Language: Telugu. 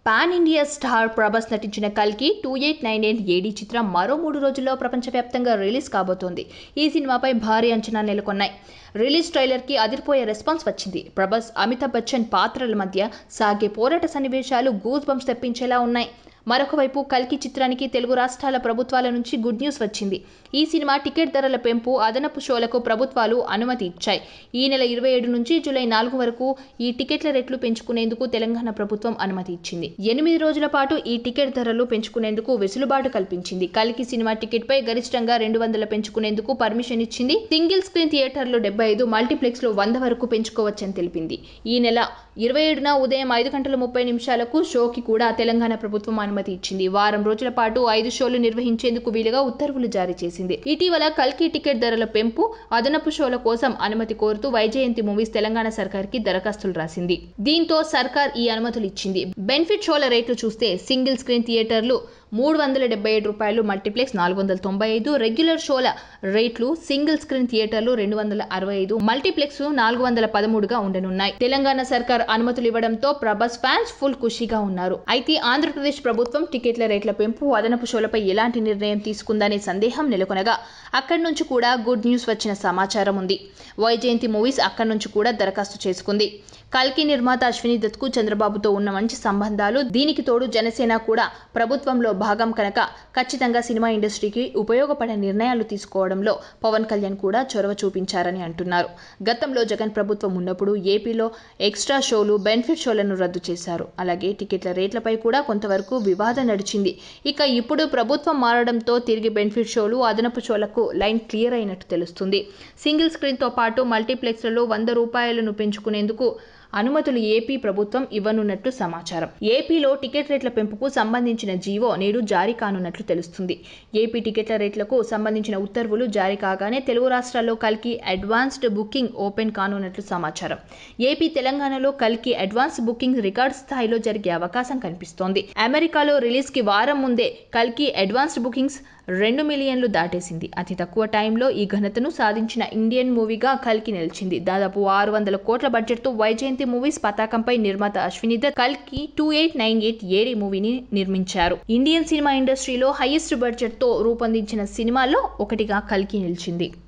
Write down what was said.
పాన్ ఇండియా స్టార్ ప్రభాస్ నటించిన కల్కి two eight nine eight AD చిత్రం మరో మూడు రోజుల్లో ప్రపంచవ్యాప్తంగా రిలీజ్ కాబోతోంది ఈ సినిమాపై భారీ అంచనా నెలకొన్నాయి రిలీజ్ ట్రైలర్కి అదిరిపోయే రెస్పాన్స్ వచ్చింది ప్రభాస్ అమితాబ్ బచ్చన్ పాత్రల మధ్య సాగే పోరాట సన్నివేశాలు గూస్ బంప్స్ తెప్పించేలా ఉన్నాయి మరొక వైపు కల్కి చిత్రానికి తెలుగు రాష్ట్రాల ప్రభుత్వాల నుంచి గుడ్ న్యూస్ వచ్చింది ఈ సినిమా టికెట్ ధరల పెంపు అదనపు షోలకు ప్రభుత్వాలు అనుమతి ఇచ్చాయి ఈ నెల ఇరవై ఏడు నుంచి జూలై నాలుగు వరకు ఈ టికెట్ల రేట్లు పెంచుకునేందుకు తెలంగాణ ప్రభుత్వం అనుమతి ఇచ్చింది ఎనిమిది రోజుల పాటు ఈ టికెట్ ధరలు పెంచుకునేందుకు వెసులుబాటు కల్పించింది కల్కి సినిమా టికెట్ పై గరిష్టంగా రెండు వందల పెంచుకునేందుకు పర్మిషన్ ఇచ్చింది సింగిల్ స్క్రీన్ థియేటర్లు డెబ్బై ఐదు మల్టీప్లెక్స్ లో వంద వరకు పెంచుకోవచ్చని తెలిపింది ఈ నెల ఇరవై ఏడున ఉదయం ఐదు గంటల ముప్పై నిమిషాలకు షోకి కూడా తెలంగాణ ప్రభుత్వం అనుమతి ఇచ్చింది వారం రోజుల పాటు ఐదు షోలు నిర్వహించేందుకు వీలుగా ఉత్తర్వులు జారీ చేసింది ఇటీవల కల్కి టికెట్ ధరల పెంపు అదనపు షోల కోసం అనుమతి కోరుతూ వైజయంతి మూవీస్ తెలంగాణ సర్కార్కి దరఖాస్తులు రాసింది దీంతో సర్కార్ ఈ అనుమతులు ఇచ్చింది బెనిఫిట్ షోల రేట్లు చూస్తే సింగిల్ స్క్రీన్ థియేటర్లు మూడు వందల డెబ్బై ఏడు రూపాయలు మల్టీప్లెక్స్ నాలుగు వందల తొంభై ఐదు రెగ్యులర్ షోల రేట్లు సింగిల్ స్క్రీన్ థియేటర్లు రెండు వందల అరవై ఐదు మల్టీప్లెక్స్ నాలుగు వందల పదమూడుగా ఉండనున్నాయి తెలంగాణ సర్కార్ అనుమతులు ఇవ్వడంతో ప్రభాస్ ఫ్యాన్స్ ఫుల్ ఖుషీగా ఉన్నారు అయితే ఆంధ్రప్రదేశ్ ప్రభుత్వం టికెట్ల రేట్ల పెంపు అదనపు షోలపై ఎలాంటి నిర్ణయం తీసుకుందనే సందేహం నెలకొనగా అక్కడి నుంచి కూడా గుడ్ న్యూస్ వచ్చిన సమాచారం ఉంది వైజయంతి మూవీస్ అక్కడి నుంచి కూడా దరఖాస్తు చేసుకుంది కల్కి నిర్మాత అశ్విని దత్కు చంద్రబాబుతో ఉన్న మంచి సంబంధాలు దీనికి తోడు జనసేన కూడా ప్రభుత్వంలో భాగం కనుక ఖచ్చితంగా సినిమా ఇండస్ట్రీకి ఉపయోగపడే నిర్ణయాలు తీసుకోవడంలో పవన్ కళ్యాణ్ కూడా చొరవ చూపించారని అంటున్నారు గతంలో జగన్ ప్రభుత్వం ఉన్నప్పుడు ఏపీలో ఎక్స్ట్రా షోలు బెనిఫిట్ షోలను రద్దు చేశారు అలాగే టికెట్ల రేట్లపై కూడా కొంతవరకు వివాదం నడిచింది ఇక ఇప్పుడు ప్రభుత్వం మారడంతో తిరిగి బెనిఫిట్ షోలు అదనపు షోలకు లైన్ క్లియర్ అయినట్టు తెలుస్తుంది సింగిల్ స్క్రీన్తో పాటు మల్టీప్లెక్స్లలో వంద రూపాయలను పెంచుకునేందుకు అనుమతులు ఏపీ ప్రభుత్వం ఇవ్వనున్నట్లు సమాచారం ఏపీలో టికెట్ రేట్ల పెంపుకు సంబంధించిన జీవో నేడు జారీ కానున్నట్లు తెలుస్తుంది ఏపీ టికెట్ల రేట్లకు సంబంధించిన ఉత్తర్వులు జారీ కాగానే తెలుగు రాష్ట్రాల్లో కల్కి అడ్వాన్స్డ్ బుకింగ్ ఓపెన్ కానున్నట్లు సమాచారం ఏపీ తెలంగాణలో కల్కి అడ్వాన్స్ బుకింగ్ రికార్డ్ స్థాయిలో జరిగే అవకాశం కనిపిస్తోంది అమెరికాలో రిలీజ్ కి వారం ముందే కల్కి అడ్వాన్స్డ్ బుకింగ్స్ రెండు మిలియన్లు దాటేసింది అతి తక్కువ టైంలో ఈ ఘనతను సాధించిన ఇండియన్ మూవీగా కల్కి నిలిచింది దాదాపు ఆరు వందల కోట్ల బడ్జెట్తో వైజయంతి మూవీస్ పతాకంపై నిర్మాత అశ్విని దత్ కల్కి two eight nine eight AD మూవీని నిర్మించారు ఇండియన్ సినిమా ఇండస్ట్రీలో హైయెస్ట్ బడ్జెట్తో రూపొందించిన సినిమాల్లో ఒకటిగా కల్కి నిలిచింది